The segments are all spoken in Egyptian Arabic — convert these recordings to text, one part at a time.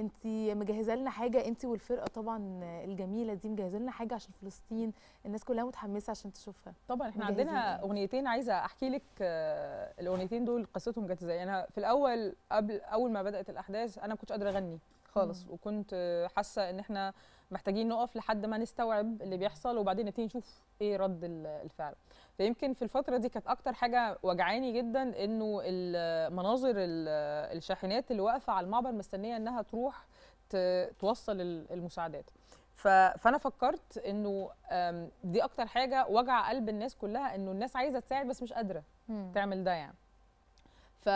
انت مجهزه لنا حاجه انت والفرقه طبعا الجميله دي مجهزه لنا حاجه عشان فلسطين الناس كلها متحمسه عشان تشوفها طبعا احنا مجهزين عندنا إيه؟ اغنيتين عايزه احكي لك آه، الاغنيتين دول قصتهم جت ازاي انا في الاول قبل اول ما بدات الاحداث انا ما كنتش قادره اغني خالص مم. وكنت آه، حاسه ان احنا محتاجين نقف لحد ما نستوعب اللي بيحصل وبعدين نبتدي نشوف ايه رد ال- الفعل فيمكن في الفتره دي كانت اكتر حاجه وجعاني جدا انه ال- مناظر ال- الشاحنات اللي واقفه على المعبر مستنيه انها تروح ت- توصل ال- المساعدات ف- فانا فكرت انه آم، دي اكتر حاجه وجع قلب الناس كلها انه الناس عايزه تساعد بس مش قادره مم. تعمل ده يعني ف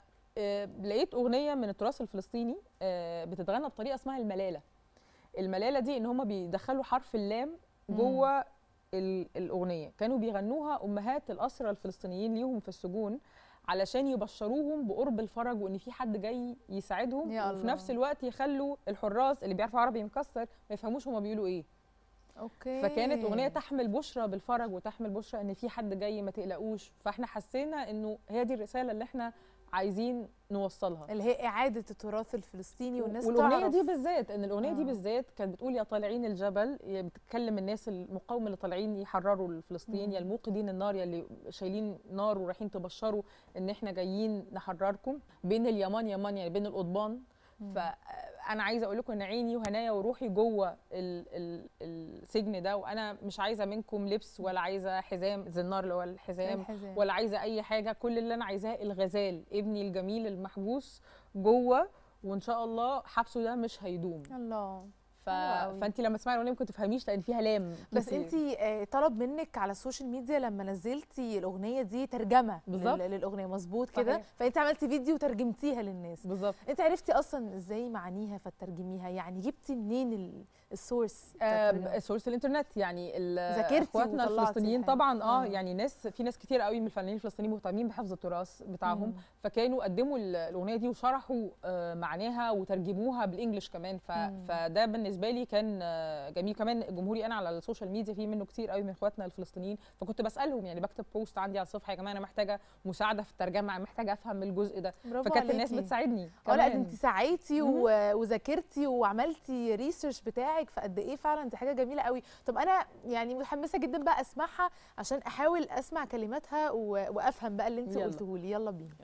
آه، لقيت اغنيه من التراث الفلسطيني آه، بتتغنى بطريقه اسمها الملاله الملاله دي ان هم بيدخلوا حرف اللام مم. جوه ال- الاغنيه كانوا بيغنوها امهات الاسرى الفلسطينيين ليهم في السجون علشان يبشروهم بقرب الفرج وان في حد جاي يساعدهم يا وفي الله. نفس الوقت يخلوا الحراس اللي بيعرفوا عربي مكسر ما يفهموش هما بيقولوا ايه اوكي فكانت اغنيه تحمل بشرى بالفرج وتحمل بشرى ان في حد جاي ما تقلقوش فاحنا حسينا انه هي دي الرساله اللي احنا عايزين نوصلها اللي هي اعاده التراث الفلسطيني والناس والاغنيه تعرف دي بالذات ان الاغنيه آه. دي بالذات كانت بتقول يا طالعين الجبل يا بتتكلم الناس المقاومه اللي طالعين يحرروا الفلسطين مم. يا الموقدين النار يا اللي شايلين نار ورايحين تبشروا ان احنا جايين نحرركم بين اليمان يمان يعني بين القضبان مم. فانا عايزه اقول لكم ان عيني وهنايا وروحي جوه ال ال السجن ده وانا مش عايزه منكم لبس ولا عايزه حزام زنار اللي هو الحزام الحزام. ولا عايزه اي حاجه كل اللي انا عايزاه الغزال ابني الجميل المحبوس جوه وان شاء الله حبسه ده مش هيدوم الله ف... حلوة أوي. فانت لما تسمعي الاغنيه ممكن تفهميش لان فيها لام بس كتير. انت طلب منك على السوشيال ميديا لما نزلتي الاغنيه دي ترجمه بالظبط. لل- للاغنيه مظبوط كده صحيح. فانت عملتي فيديو وترجمتيها للناس بالظبط انت عرفتي اصلا ازاي معانيها فترجميها يعني جبتي منين ال- السورس بتاع آه الترجمة؟ سورس الانترنت يعني ال- ذاكرتي اخواتنا وطلعتي الفلسطينيين الحاجة. طبعا اه آه. يعني ناس في ناس كتير قوي من الفنانين الفلسطينيين مهتمين بحفظ التراث بتاعهم مم. فكانوا قدموا ال- الاغنيه دي وشرحوا آه، معناها وترجموها بالانجلش كمان ف... مم. فده بالنسبه لي كان آه، جميل كمان جمهوري انا على السوشيال ميديا في منه كتير قوي من اخواتنا الفلسطينيين فكنت بسالهم يعني بكتب بوست عندي على الصفحه يا جماعه انا محتاجه مساعده في الترجمه أنا محتاجه افهم الجزء ده برافو فكانت الناس عليكي. بتساعدني اه لا ده كمان. انت سعيتي مهم. و- وذاكرتي وعملتي ريسيرش بتاعك فقد ايه فعلا دي حاجه جميله قوي طب انا يعني متحمسه جدا بقى اسمعها عشان احاول اسمع كلماتها و... وافهم بقى اللي انت يلا. قلته لي يلا بينا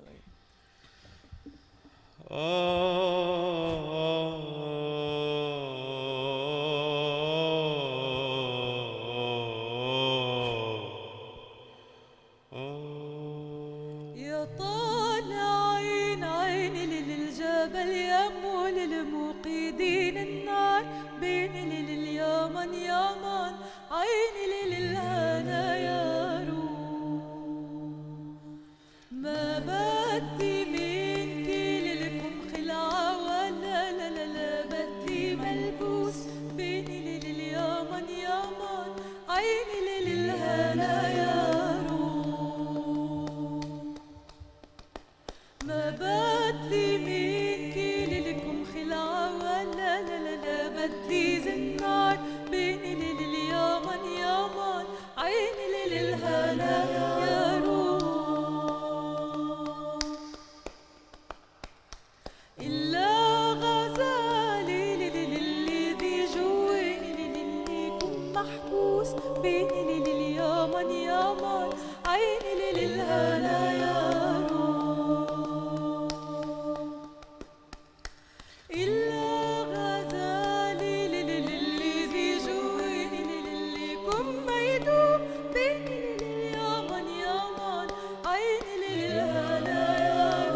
يا طالعين عيني للجبل يمو للموقدين النار بيني لليمن يمن عيني للهنا يا روح ما بدي منك للكم خلعة ولا لا لا لا بدي ملبوس بيني لليمن يمن عيني للهنا يا روح ما بدي منك للكم خلعة ولا لا لا لا بدي زنار بيني لليمن يمن عيني للهنا يا روح إلا غزالي للي ذي جواني للي يكون محبوس بيني لليمن يمن عيني للهنا يا روح إلا غزالي للي ذي جواني للي يكون ميدوم بيني لليمن يمن عيني للهنا يا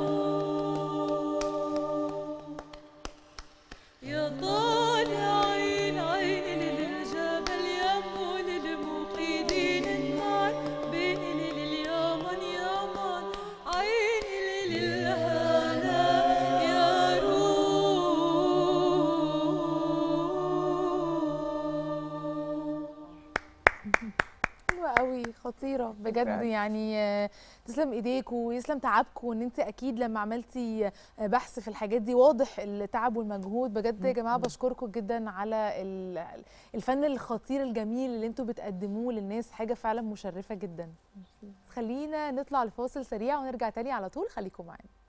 روح يا طالعين عيني للجبل يمو للموقدين النار بيني لليمن يمن عيني للهنا يا روح حلوة قوي خطيرة بجد شكراً. يعني آه، تسلم ايديك ويسلم تعبكم وان انت اكيد لما عملتي آه، بحث في الحاجات دي واضح التعب والمجهود بجد يا جماعة بشكركم جدا على ال- الفن الخطير الجميل اللي انتوا بتقدموه للناس حاجة فعلا مشرفة جدا خلينا نطلع لفاصل سريع ونرجع تاني على طول خليكم معانا